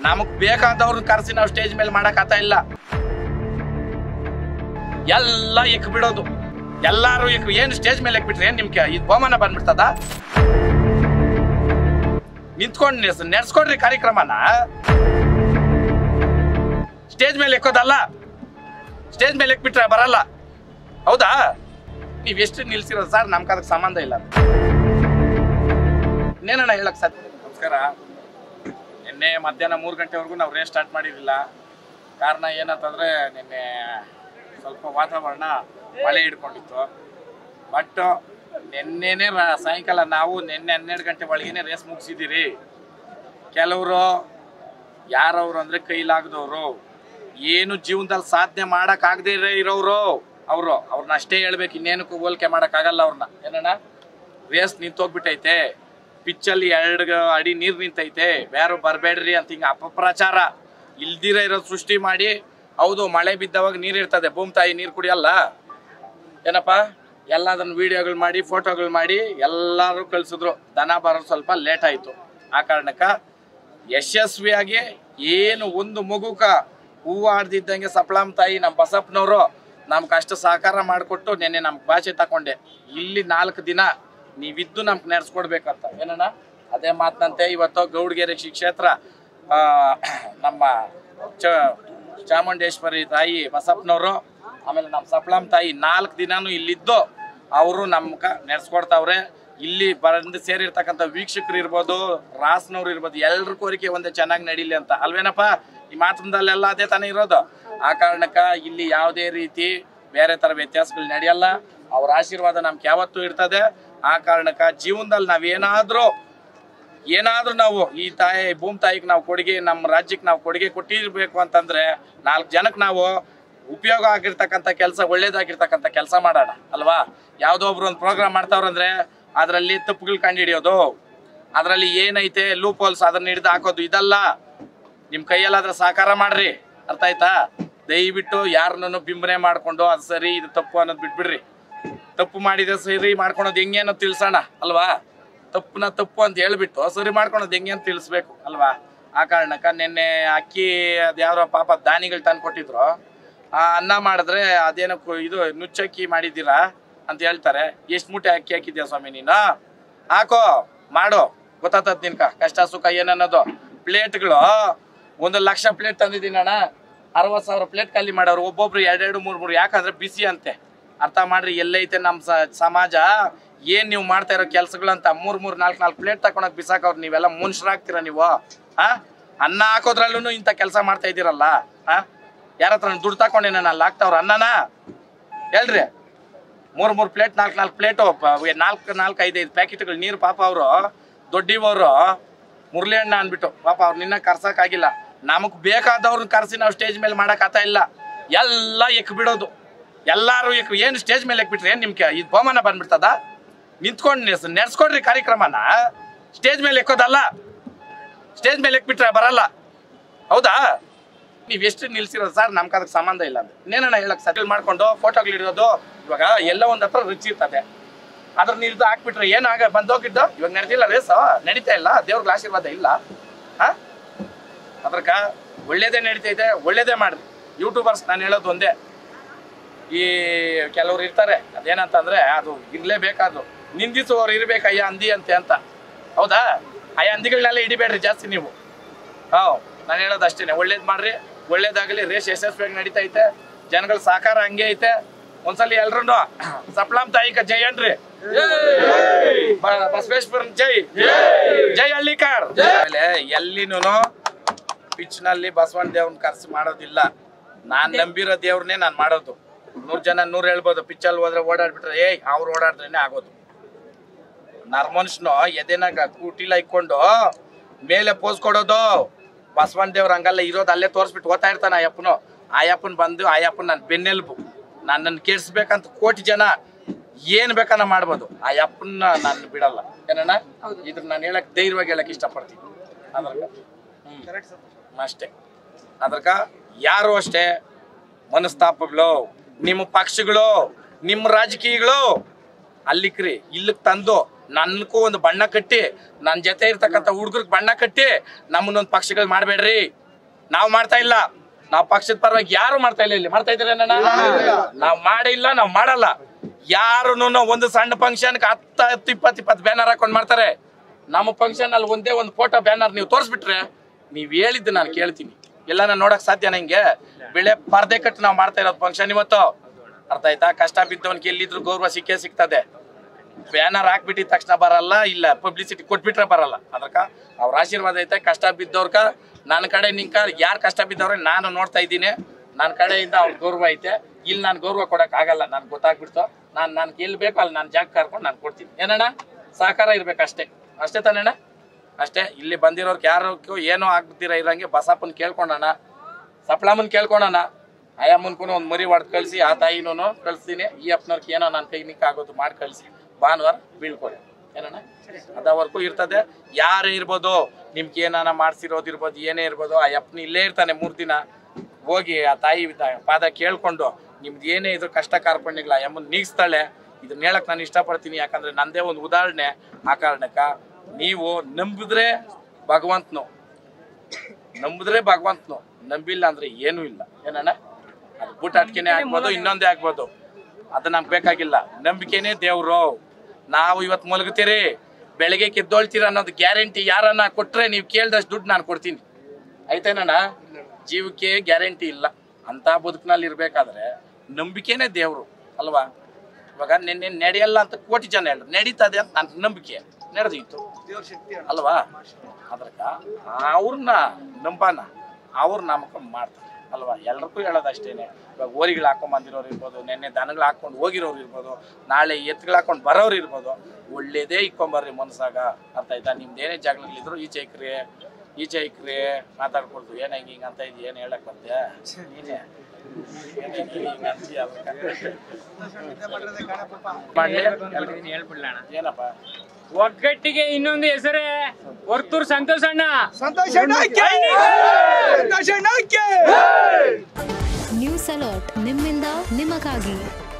ನಮಗ್ ಬೇಕಾದವ್ರನ್ನ ಕರೆಸಿ ನಾವು ಸ್ಟೇಜ್ ಮೇಲೆ ಮಾಡಕ್ ಇಲ್ಲ ಎಲ್ಲ ಇಕ್ ಬಿಡೋದು ಎಲ್ಲಾರು ಇಕ್ ಏನ್ ಸ್ಟೇಜ್ ಮೇಲೆ ಬಿಟ್ರೆ ಏನ್ ನಿಮ್ಗೆ ಇದು ಬಹುಮಾನ ಬಂದ್ಬಿಡ್ತದ ನಿಂತ್ಕೊಂಡ್ ನೆಸ್- ನೆಡ್ಸ್ಕೊಡ್ರಿ ಕಾರ್ಯಕ್ರಮನ ಸ್ಟೇಜ್ ಮೇಲೆ ಎಕ್ಕೋದಲ್ಲ ಸ್ಟೇಜ್ ಮೇಲೆ ಬಿಟ್ರೆ ಬರಲ್ಲ ಹೌದಾ ನೀವ್ ಎಷ್ಟು ನಿಲ್ಸಿರೋದು ಸರ್ ನಮ್ಗೆ ಅದಕ್ಕೆ ಸಂಬಂಧ ಇಲ್ಲ ಇನ್ನೇನಣ್ಣ ಹೇಳಕ್ ಸರ್ ನಮಸ್ಕಾರ ನಿನ್ನೆ ಮಧ್ಯಾಹ್ನ ಮೂರು ಗಂಟೆವರೆಗೂ ನಾವು ರೇಸ್ ಸ್ಟಾರ್ಟ್ ಮಾಡಿರಲಿಲ್ಲ ಕಾರಣ ಏನಂತಂದ್ರೆ ನಿನ್ನೆ ಸ್ವಲ್ಪ ವಾತಾವರಣ ಮಳೆ ಹಿಡ್ಕೊಂಡಿತ್ತು ಬಟ್ ನಿನ್ನೆನೆ ರ- ಸಾಯಂಕಾಲ ನಾವು ನಿನ್ನೆ ಹನ್ನೆರಡು ಗಂಟೆ ಒಳಗೇನೆ ರೇಸ್ ಮುಗಿಸಿದ್ದೀರಿ ಕೆಲವರು ಯಾರವ್ರು ಅಂದ್ರೆ ಕೈಲಾಗದವ್ರು ಏನು ಜೀವನದಲ್ಲಿ ಸಾಧನೆ ಮಾಡಕ್ಕಾಗದೇ ಇರೋರು ಅವರು ಅವ್ರನ್ನ ಅಷ್ಟೇ ಹೇಳ್ಬೇಕು ಇನ್ನೇನಕ್ಕೂ ಹೋಲಿಕೆ ಮಾಡಕ್ಕಾಗಲ್ಲ ಅವ್ರನ್ನ ಏನಣ್ಣ ರೇಸ್ ನಿಂತೋಗ್ಬಿಟ್ಟೈತೆ ಪಿಚ್ಚಲ್ಲಿ ಎರಡು ಅಡಿ ನೀರು ನಿಂತೈತೆ ಯಾರು ಬರಬೇಡ್ರಿ ಅಂತ ಹಿಂಗೆ ಅಪಪ್ರಚಾರ ಇಲ್ದಿರ ಇರೋ ಸೃಷ್ಟಿ ಮಾಡಿ ಹೌದು ಮಳೆ ಬಿದ್ದವಾಗ ನೀರು ಇರ್ತದೆ ಭೂಮಿ ತಾಯಿ ನೀರು ಕುಡಿಯಲ್ಲ ಏನಪ್ಪ ಎಲ್ಲ ಅದನ್ನ ವಿಡಿಯೋಗಳು ಮಾಡಿ ಫೋಟೋಗಳು ಮಾಡಿ ಎಲ್ಲರೂ ಕಳ್ಸಿದ್ರು ದನ ಬರೋದು ಸ್ವಲ್ಪ ಲೇಟ್ ಆಯಿತು ಆ ಕಾರಣಕ್ಕೆ ಯಶಸ್ವಿಯಾಗಿ ಏನು ಒಂದು ಮಗುಕ ಹೂವು ಆಡ್ದಿದ್ದಂಗೆ ಸಪ್ಲಾಮ್ ತಾಯಿ ನಮ್ಮ ಬಸಪ್ಪನವರು ನಮ್ಗೆ ಕಷ್ಟ ಸಹಕಾರ ಮಾಡಿಕೊಟ್ಟು ನೆನ್ನೆ ನಮ್ಗೆ ಭಾಷೆ ತಕೊಂಡೆ ಇಲ್ಲಿ ನಾಲ್ಕು ದಿನ ನೀವಿದ್ದು ನಮ್ಗೆ ನಡೆಸ್ಕೊಡ್ಬೇಕಂತ ಏನಣ್ಣ ಅದೇ ಮಾತಂತೆ ಇವತ್ತು ಗೌಡ್ಗೆರೆ ಶ್ರೀ ಕ್ಷೇತ್ರ ಆ, ನಮ್ಮ ಚ ಚಾಮುಂಡೇಶ್ವರಿ ತಾಯಿ ಬಸಪ್ಪನವರು ಆಮೇಲೆ ನಮ್ಮ ಸಪ್ಲಾಮ್ ತಾಯಿ ನಾಲ್ಕು ದಿನಾನು ಇಲ್ಲಿದ್ದು ಅವರು ನಮ್ಗೆ ನಡೆಸ್ಕೊಡ್ತಾವ್ರೆ ಇಲ್ಲಿ ಬಂದು ಸೇರಿರ್ತಕ್ಕಂಥ ವೀಕ್ಷಕರು ಇರ್ಬೋದು ರಾಸ್ನವ್ರು ಇರ್ಬೋದು ಎಲ್ರ ಕೋರಿಕೆ ಒಂದೇ ಚೆನ್ನಾಗಿ ನಡೀಲಿ ಅಂತ ಅಲ್ವೇನಪ್ಪ ಈ ಮಾತುಂದಲ್ಲೆಲ್ಲ ಅದೇ ತಾನೇ ಇರೋದು ಆ ಕಾರಣಕ್ಕೆ ಇಲ್ಲಿ ಯಾವುದೇ ರೀತಿ ಬೇರೆ ಥರ ವ್ಯತ್ಯಾಸಗಳು ನಡೆಯಲ್ಲ ಅವ್ರ ಆಶೀರ್ವಾದ ನಮ್ಗೆ ಯಾವತ್ತೂ ಇರ್ತದೆ ಆ ಕಾರಣಕ್ಕೆ ಜೀವನದಲ್ಲಿ ನಾವೇನಾದರೂ ಏನಾದ್ರೂ ನಾವು ಈ ತಾಯಿ ಭೂಮಿ ತಾಯಿಗೆ ನಾವು ಕೊಡುಗೆ ನಮ್ಮ ರಾಜ್ಯಕ್ಕೆ ನಾವು ಕೊಡುಗೆ ಕೊಟ್ಟಿರ್ಬೇಕು ಅಂತಂದ್ರೆ ನಾಲ್ಕು ಜನಕ್ಕೆ ನಾವು ಉಪಯೋಗ ಆಗಿರ್ತಕ್ಕಂಥ ಕೆಲಸ ಒಳ್ಳೇದಾಗಿರ್ತಕ್ಕಂಥ ಕೆಲಸ ಮಾಡೋಣ ಅಲ್ವಾ ಯಾವುದೋ ಒಬ್ರು ಒಂದು ಪ್ರೋಗ್ರಾಮ್ ಮಾಡ್ತಾವ್ರಂದ್ರೆ ಅದರಲ್ಲಿ ತಪ್ಪುಗಳು ಕಂಡುಹಿಡಿಯೋದು ಅದರಲ್ಲಿ ಏನೈತೆ ಲೂಪ್ ಹೋಲ್ಸ್ ಅದನ್ನ ಹಿಡಿದು ಹಾಕೋದು ಇದಲ್ಲ ನಿಮ್ಮ ಕೈಯಲ್ಲಾದ್ರೆ ಸಹಕಾರ ಮಾಡ್ರಿ ಅರ್ಥ ಆಯ್ತಾ ದಯವಿಟ್ಟು ಯಾರನ್ನೂ ಬಿಂಬನೆ ಮಾಡ್ಕೊಂಡು ಅದು ಸರಿ ಇದು ತಪ್ಪು ಅನ್ನೋದು ಬಿಟ್ಬಿಡ್ರಿ ತಪ್ಪು ಮಾಡಿದ್ರೆ ಸರಿ ಮಾಡ್ಕೊಳೋದು ಹೆಂಗೆ ಅನ್ನೋದು ತಿಳ್ಸೋಣ ಅಲ್ವಾ ತಪ್ಪನ್ನ ತಪ್ಪು ಅಂತ ಹೇಳ್ಬಿಟ್ಟು ಸರಿ ಮಾಡ್ಕೊಳೋದು ಹೆಂಗೆ ಅಂತ ತಿಳಿಸ್ಬೇಕು ಅಲ್ವಾ ಆ ಕಾರಣಕ್ಕೆ ನಿನ್ನೆ ಅಕ್ಕಿ ಅದ್ಯಾವ್ದೋ ಪಾಪ ದಾನಿಗಳು ತಂದು ಕೊಟ್ಟಿದ್ರು ಆ ಅನ್ನ ಮಾಡಿದ್ರೆ ಅದೇನೋ ಕು- ಇದು ನುಚ್ಚಕ್ಕಿ ಮಾಡಿದ್ದೀರಾ ಅಂತ ಹೇಳ್ತಾರೆ ಎಷ್ಟು ಮೂಟೆ ಅಕ್ಕಿ ಹಾಕಿದ್ಯಾ ಸ್ವಾಮಿ ನೀನು ಹಾಕೋ ಮಾಡು ಗೊತ್ತಾತದ ನಿನ್ಕ ಕಷ್ಟ ಸುಖ ಏನನ್ನೋದು ಪ್ಲೇಟ್ಗಳು ಒಂದು ಲಕ್ಷ ಪ್ಲೇಟ್ ತಂದಿದ್ದೀನಿ ಅಣ್ಣ ಅರವತ್ತು ಸಾವಿರ ಪ್ಲೇಟ್ ಖಾಲಿ ಮಾಡೋರು ಒಬ್ಬೊಬ್ರು ಎರಡೆರಡು ಮೂರು ಮೂರು ಯಾಕಂದ್ರೆ ಬಿಸಿ ಅಂತೆ ಅರ್ಥ ಮಾಡ್ರಿ ಎಲ್ಲೈತೆ ನಮ್ಮ ಸ- ಸಮಾಜ ಏನ್ ನೀವು ಮಾಡ್ತಾ ಇರೋ ಕೆಲ್ಸಗಳಂತ ಮೂರ್ ಮೂರ್ ನಾಲ್ಕು ನಾಲ್ಕು ಪ್ಲೇಟ್ ತಕೊಂಡೋಗಿ ಬಿಸಾಕವ್ರು ನೀವೆಲ್ಲ ಮನುಷ್ಯರಾಗ್ತೀರಾ ನೀವು ಆ ಅನ್ನ ಹಾಕೋದ್ರಲ್ಲೂ ಇಂಥ ಕೆಲಸ ಮಾಡ್ತಾ ಇದ್ದೀರಲ್ಲ ಆ ಯಾರ ಹತ್ರ ದುಡ್ಡು ತಕೊಂಡೇನ ಅಲ್ಲಿ ಹಾಕ್ತಾವ್ರ ಅನ್ನನ ಹೇಳ್ರಿ ಮೂರ್ ಮೂರ್ ಪ್ಲೇಟ್ ನಾಲ್ಕು ನಾಲ್ಕು ಪ್ಲೇಟು ನಾಲ್ಕು ನಾಲ್ಕು ಐದೈದು ಪ್ಯಾಕೆಟ್ಗಳು ನೀರು ಪಾಪ ಅವರು ದೊಡ್ಡಿವರು ಮುರಳಿ ಅಣ್ಣ ಅಂದ್ಬಿಟ್ಟು ಪಾಪ ಅವ್ರು ನಿನ್ನ ಕರ್ಸಕ್ಕಾಗಿಲ್ಲ ನಮಗ್ ಬೇಕಾದವ್ರನ್ನ ಕರ್ಸಿ ನಾವು ಸ್ಟೇಜ್ ಮೇಲೆ ಮಾಡಕ್ ಆತ ಇಲ್ಲ ಎಲ್ಲ ಎಕ್ ಬಿಡೋದು ಎಲ್ಲಾರು ಎಕ್ ಏನು ಸ್ಟೇಜ್ ಮೇಲೆ ಬಿಟ್ರೆ ಏನ್ ನಿಮ್ಗೆ ಇದು ಬಹುಮಾನ ಬಂದ್ಬಿಡ್ತದ ನಿಂತ್ಕೊಂಡು ನೆಸ್ ನೆಡ್ಸ್ಕೊಡ್ರಿ ಕಾರ್ಯಕ್ರಮನ ಸ್ಟೇಜ್ ಮೇಲೆ ಎಕ್ಕೋದಲ್ಲ ಸ್ಟೇಜ್ ಮೇಲೆ ಬಿಟ್ರೆ ಬರಲ್ಲ ಹೌದಾ ನೀವ್ ಎಷ್ಟು ನಿಲ್ಸಿರೋದು ಸರ್ ನಮ್ಗೆ ಅದಕ್ಕೆ ಸಂಬಂಧ ಇಲ್ಲ ಅಂತ ಇನ್ನೇನಣ್ಣ ಹೇಳಕ್ ಸೆಟಲ್ ಮಾಡ್ಕೊಂಡು ಫೋಟೋಗಳು ಇಡೋದು ಇವಾಗ ಎಲ್ಲ ಒಂದ್ ಹತ್ರ ರುಚಿ ಇರ್ತದೆ ಅದ್ರ ನೀರ್ದು ಹಾಕ್ಬಿಟ್ರೆ ಏನಾಗ ಬಂದೋಗಿದ್ದು ಇವಾಗ ನಡೆದಿಲ್ಲ ರೇಸ್ ನಡೀತಾ ಇಲ್ಲ ದೇವ್ರಿಗೆ ಆಶೀರ್ವಾದ ಇಲ್ಲ ಹಾ ಅದ್ರಕ ಒಳ್ಳೇದೇ ನಡೀತೈತೆ ಒಳ್ಳೇದೇ ಮಾಡ್ರಿ ಯೂಟ್ಯೂಬರ್ಸ್ ನಾನು ಹೇಳೋದು ಒಂದೇ ಈ ಕೆಲವ್ರು ಇರ್ತಾರೆ ಅದೇನಂತಂದ್ರೆ ಅದು ಇರ್ಲೇಬೇಕಾದ್ರು ನಿಂದಿಸುವವ್ರು ಇರ್ಬೇಕು ಅಯ್ಯ ಅಂದಿ ಅಂತೆ ಅಂತ ಹೌದಾ ಅಯ್ಯ ಹಂದಿಗಳನ್ನೆಲ್ಲ ಹಿಡಿಬೇಡ್ರಿ ಜಾಸ್ತಿ ನೀವು ಹಾಂ ನಾನು ಹೇಳೋದು ಅಷ್ಟೇನೆ ಒಳ್ಳೇದು ಮಾಡ್ರಿ ಒಳ್ಳೇದಾಗಲಿ ರೇಸ್ ಯಶಸ್ವಿಯಾಗಿ ನಡೀತಾ ಐತೆ ಜನಗಳ ಸಹಕಾರ ಹಂಗೆ ಐತೆ ಒಂದ್ಸಲಿ ಎಲ್ರು ಸಪ್ಲಾಂ ತಾಯಿಕ ಜೈ ಅನ್ರಿ ಬ- ಬಸವೇಶ್ವರನ್ ಜೈ ಜೈ ಹಳ್ಳಿಕಾರ್ ಆಮೇಲೆ ಎಲ್ಲಿನೂ ಪಿಚ್ ನಲ್ಲಿ ಬಸವಣ್ಣ ದೇವ್ರನ್ನ ಕರ್ಸಿ ಮಾಡೋದಿಲ್ಲ ನಾನ್ ನಂಬಿರೋ ದೇವ್ರನ್ನೇ ನಾನು ಮಾಡೋದು ನೂರ್ ಜನ ನೂರ್ ಹೇಳ್ಬೋದು ಪಿಚ್ಚಲ್ಲಿ ಹೋದ್ರೆ ಓಡಾಡ್ಬಿಟ್ರೆ ಏಯ್ ಅವ್ರು ಓಡಾಡ್ದ್ರೇನೆ ಆಗೋದು ನರ್ಮನುಷ್ಯನು ಎದೆನಾಗ ಕೂಟಿಲ ಇಕ್ಕೊಂಡು ಮೇಲೆ ಪೋಸ್ ಕೊಡೋದು ಬಸವಣ್ಣ ದೇವ್ರ ಹಂಗಲ್ಲ ಇರೋದು ಅಲ್ಲೇ ತೋರಿಸ್ಬಿಟ್ಟು ಓದ್ತಾ ಇರ್ತಾನೆ ಅಯ್ಯಪ್ಪನು ಆಯಪ್ಪನ್ ಬಂದು ಆಯಪ್ಪನ್ ನನ್ನ ಬೆನ್ನೆಲುಬು ನನ್ನನ್ನು ಕೆಡ್ಸ್ಬೇಕಂತ ಕೋಟಿ ಜನ ಏನ್ ಬೇಕನ್ನ ಮಾಡ್ಬೋದು ಆ ಅಪ್ಪನ್ನ ನಾನು ಬಿಡಲ್ಲ ಏನಣ್ಣ ಇದ್ರ ನಾನು ಹೇಳಕ್ ಧೈರ್ಯವಾಗಿ ಹೇಳಕ್ ಇಷ್ಟಪಡ್ತೀನಿ ಅದ್ರಕ ಹ್ಮ್ ಅಷ್ಟೇ ಅದ್ರಕ ಯಾರು ಅಷ್ಟೇ ಮನಸ್ತಾಪಗಳು ನಿಮ್ಮ ಪಕ್ಷಗಳು ನಿಮ್ಮ ರಾಜಕೀಯಗಳು ಅಲ್ಲಿಕ್ರಿ ಇಲ್ಲಿಗೆ ತಂದು ನನ್ಗೂ ಒಂದು ಬಣ್ಣ ಕಟ್ಟಿ ನನ್ನ ಜೊತೆ ಇರ್ತಕ್ಕಂಥ ಹುಡುಗರಿಗೆ ಬಣ್ಣ ಕಟ್ಟಿ ನಮ್ಮನ್ನೊಂದು ಪಕ್ಷಗಳು ಮಾಡಬೇಡ್ರಿ ನಾವು ಮಾಡ್ತಾ ಇಲ್ಲ ನಾವು ಪಕ್ಷದ ಪರವಾಗಿ ಯಾರು ಮಾಡ್ತಾ ಇಲ್ಲ ಇಲ್ಲಿ ಮಾಡ್ತಾ ಇದ್ದೀರ ನಾವು ಮಾಡಿಲ್ಲ ನಾವು ಮಾಡಲ್ಲ ಯಾರು ಒಂದು ಸಣ್ಣ ಫಂಕ್ಷನ್ಗೆ ಹತ್ತ ಹತ್ತು ಇಪ್ಪತ್ತು ಇಪ್ಪತ್ತು ಬ್ಯಾನರ್ ಹಾಕೊಂಡು ಮಾಡ್ತಾರೆ ನಮ್ಮ ಫಂಕ್ಷನ್ ಅಲ್ಲಿ ಒಂದೇ ಒಂದು ಫೋಟೋ ಬ್ಯಾನರ್ ನೀವು ತೋರಿಸ್ಬಿಟ್ರೆ ನೀವು ಹೇಳಿದ್ದು ನಾನು ಕೇಳ್ತೀನಿ ಎಲ್ಲ ನಾನು ನೋಡಕ್ ಸಾಧ್ಯ ನಂಗೆ ಬೆಳೆ ಪರ್ದೆ ಕಟ್ಟು ನಾವು ಮಾಡ್ತಾ ಇರೋದು ಫಂಕ್ಷನ್ ಇವತ್ತು ಅರ್ಥ ಆಯ್ತಾ ಕಷ್ಟ ಬಿದ್ದವನ್ಗೆ ಎಲ್ಲಿದ್ರು ಗೌರವ ಸಿಕ್ಕೇ ಸಿಗ್ತದೆ ಬ್ಯಾನರ್ ಹಾಕ್ಬಿಟ್ಟಿದ ತಕ್ಷಣ ಬರಲ್ಲ ಇಲ್ಲ ಪಬ್ಲಿಸಿಟಿ ಕೊಟ್ಬಿಟ್ರೆ ಬರಲ್ಲ ಅದಕ್ಕ ಅವ್ರ ಆಶೀರ್ವಾದ ಐತೆ ಕಷ್ಟ ಬಿದ್ದವ್ರಕ ನನ್ನ ಕಡೆ ನಿಂಕ ಯಾರು ಕಷ್ಟ ಬಿದ್ದವ್ರೆ ನಾನು ನೋಡ್ತಾ ಇದ್ದೀನಿ ನನ್ನ ಕಡೆಯಿಂದ ಅವ್ರ ಗೌರವ ಐತೆ ಇಲ್ಲಿ ನಾನು ಗೌರವ ಕೊಡಕ್ ಆಗಲ್ಲ ನನ್ಗೆ ಗೊತ್ತಾಗ್ಬಿಡ್ತು ನಾನು ನನ್ಗೆ ಎಲ್ಲಿ ಬೇಕೋ ಅಲ್ಲಿ ನಾನು ಜಾಗ ಕರ್ಕೊಂಡು ನಾನು ಕೊಡ್ತೀನಿ ಏನಣ್ಣ ಸಹಕಾರ ಇರ್ಬೇಕು ಅಷ್ಟೇ ಅಷ್ಟೇ ತಾನೇಣ್ಣ ಅಷ್ಟೇ ಇಲ್ಲಿ ಬಂದಿರೋರ್ಗೆ ಯಾರಕ್ಕೂ ಏನೋ ಆಗ್ಬಿಟ್ಟಿರ ಇರಂಗೆ ಬಸಪ್ಪನ ಕೇಳ್ಕೊಂಡಣ ಸಪ್ಳಮ್ಮನ್ ಕೇಳ್ಕೊಂಡಣ ಅಯ್ಯಮ್ಮನ್ಗೂ ಒಂದು ಮರಿ ಹೊಡೆದು ಕಳಿಸಿ ಆ ತಾಯಿನೂ ಕಳಿಸ್ತೀನಿ ಈ ಅಪ್ಪನವ್ರಿಗೆ ಏನೋ ನನ್ನ ಕೈ ನಿಕ್ಕ ಆಗೋದು ಮಾಡಿ ಕಳಿಸಿ ಭಾನುವಾರ ಬೀಳ್ಕೊಡಿ ಏನಣ್ಣ ಅದವರೆಗೂ ಇರ್ತದೆ ಯಾರೇ ಇರ್ಬೋದು ನಿಮ್ಗೆ ಏನಾನ ಮಾಡ್ಸಿರೋದು ಇರ್ಬೋದು ಏನೇ ಇರ್ಬೋದು ಆ ಅಪ್ಪನ ಇಲ್ಲೇ ಇರ್ತಾನೆ ಮೂರು ದಿನ ಹೋಗಿ ಆ ತಾಯಿ ತ- ಪಾದ ಕೇಳ್ಕೊಂಡು ನಿಮ್ದು ಏನೇ ಇದ್ರು ಕಷ್ಟ ಕಾರ್ಪಣ್ಯಗಳ ಅಮ್ಮನ್ ನೀಗಿಸ್ತಾಳೆ ಇದನ್ನ ಹೇಳಕ್ ನಾನು ಇಷ್ಟಪಡ್ತೀನಿ ಯಾಕಂದ್ರೆ ನಂದೇ ಒಂದು ಉದಾಹರಣೆ ಆ ಕಾರಣಕ್ಕ ನೀವು ನಂಬಿದ್ರೆ ಭಗವಂತನು ನಂಬಿದ್ರೆ ಭಗವಂತನು ನಂಬಿಲ್ಲ ಅಂದ್ರೆ ಏನೂ ಇಲ್ಲ ಏನಣ್ಣ ಅದು ಬೂಟಾಟಿಕೆನೆ ಆಗ್ಬೋದು ಇನ್ನೊಂದೇ ಆಗ್ಬೋದು ಅದು ನಮ್ಗೆ ಬೇಕಾಗಿಲ್ಲ ನಂಬಿಕೆನೇ ದೇವ್ರು ನಾವು ಇವತ್ತು ಮಲಗ್ತೀರಿ ಬೆಳಗ್ಗೆ ಗೆದ್ದೊಳ್ತೀರ ಅನ್ನೋದು ಗ್ಯಾರಂಟಿ ಯಾರನ್ನ ಕೊಟ್ರೆ ನೀವು ಕೇಳ್ದಷ್ಟು ದುಡ್ಡು ನಾನು ಕೊಡ್ತೀನಿ ಆಯ್ತೇನಣ್ಣ ಜೀವಕ್ಕೆ ಗ್ಯಾರಂಟಿ ಇಲ್ಲ ಅಂತ ಬದುಕಿನಲ್ಲಿ ಇರ್ಬೇಕಾದ್ರೆ ನಂಬಿಕೆನೇ ದೇವ್ರು ಅಲ್ವಾ ಇವಾಗ ನಿನ್ನೆ ನಡೆಯಲ್ಲ ಅಂತ ಕೋಟಿ ಜನ ಹೇಳಿದ್ರು ನಡೀತದೆ ಅಂತ ನನ್ನ ನಂಬಿಕೆ ನಡೆದಿತ್ತು ಅಲ್ವಾ ಅದ್ರಕ ಅವ್ರನ್ನ ನಂಬಾನ ಅವ್ರ ನಾಮಕ ಮಾಡ್ತಾರೆ ಅಲ್ವಾ ಎಲ್ರಿಗೂ ಹೇಳೋದು ಅಷ್ಟೇನೆ ಇವಾಗ ಓರಿಗಳು ಹಾಕೊಂಡ್ ಬಂದಿರೋರು ಇರ್ಬೋದು ನೆನ್ನೆ ದನಗಳು ಹಾಕೊಂಡು ಹೋಗಿರೋರು ಇರ್ಬೋದು ನಾಳೆ ಎತ್ತುಗಳು ಹಾಕೊಂಡು ಬರೋರು ಇರ್ಬೋದು ಒಳ್ಳೇದೇ ಇಕ್ಕೊಂಬರ್ರಿ ಮನ್ಸಾಗ ಅರ್ಥ ಆಯ್ತಾ ನಿಮ್ದೇನೇ ಜಾಗಗಳಿದ್ರು ಈಚೆ ಇಕ್ರಿ ಈಚೆ ಇಕ್ರಿ ಮಾತಾಡ್ಕೊಡ್ತು ಏನ ಹಿಂಗ ಹಿಂಗ ಅಂತ ಇದು ಏನು ಹೇಳಕ್ ಬರ್ತೀಯ ನೀನೇ ಏನ್ ಹಿಂಗ್ ಹಿಂಗ್ ಅಂತೀಯ ಅದಕ್ಕ? ಮಾಡ್ಲಿ ಎಲ್ರಿಗೂ ಹೇಳ್ಬಿಡ್ಲಣ್ಣ ಏನಪ್ಪ ಒಗ್ಗಟ್ಟಿಗೆ ಇನ್ನೊಂದು ಹೆಸರೇ ವರ್ತೂರ್ ಸಂತೋಷ್ ಅಣ್ಣ ಸಂತೋಷ ಅಣ್ಣಕ್ಕೆ! ಸಂತೋಷ ಅಣ್ಣಕ್ಕೆ! ನ್ಯೂಸ್ ಅಲರ್ಟ್ ನಿಮ್ಮಿಂದ ನಿಮಗಾಗಿ